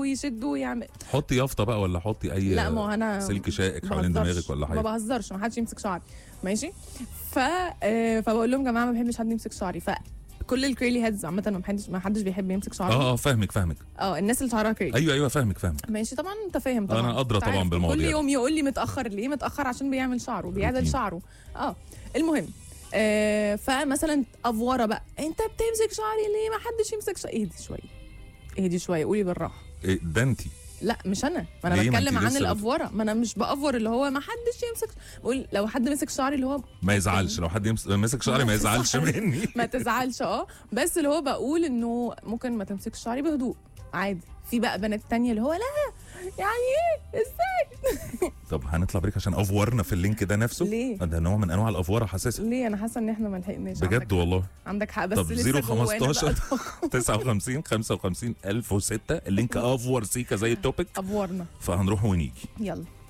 ويشد ويعمل حطي يافطه بقى ولا حطي اي لا ما هو انا سلك شائك حوالين بهزرش. دماغك ولا ما حاجه بهزرش ما حدش يمسك شعري ماشي ف آه، فبقول لهم يا جماعه ما بحبش حد يمسك شعري فكل الكريلي هيدز عامه ما حدش ما حدش بيحب يمسك شعري اه اه فاهمك فاهمك اه الناس اللي شعرها كريلي ايوه ايوه فاهمك فاهمك ماشي طبعا انت فاهم طبعا أنا أدرى أنت طبعاً عارف. بالمواضيع كل دي. يوم يقول لي متاخر ليه متاخر عشان بيعمل شعره بيعدل روتين. شعره اه المهم آه فمثلا افوره بقى انت بتمسك شعري ليه ما حدش يمسك شعري اهدي شويه اهدي شويه قولي بالراحه إيه ده انت لا مش انا ما انا ليه؟ ما بتكلم أنت عن لسه بت- الافوره ما انا مش بافور اللي هو ما حدش يمسك بقول لو حد مسك شعري اللي هو ما يزعلش لو حد يمس- مسك شعري ما يزعلش مني ما تزعلش اه بس اللي هو بقول انه ممكن ما تمسكش شعري بهدوء عادي في بقى بنات تانية اللي هو لا يعني ايه ازاي طب هنطلع بريك عشان افورنا في اللينك ده نفسه ليه؟ ده نوع من انواع الافوره حاسسها ليه انا حاسه ان احنا ما لحقناش بجد عندك, والله عندك حق بس طب لسه 0 جوانا بقى 15 طاقة. 59 55 1006 اللينك افور سيكا زي التوبيك افورنا فهنروح ونيجي يلا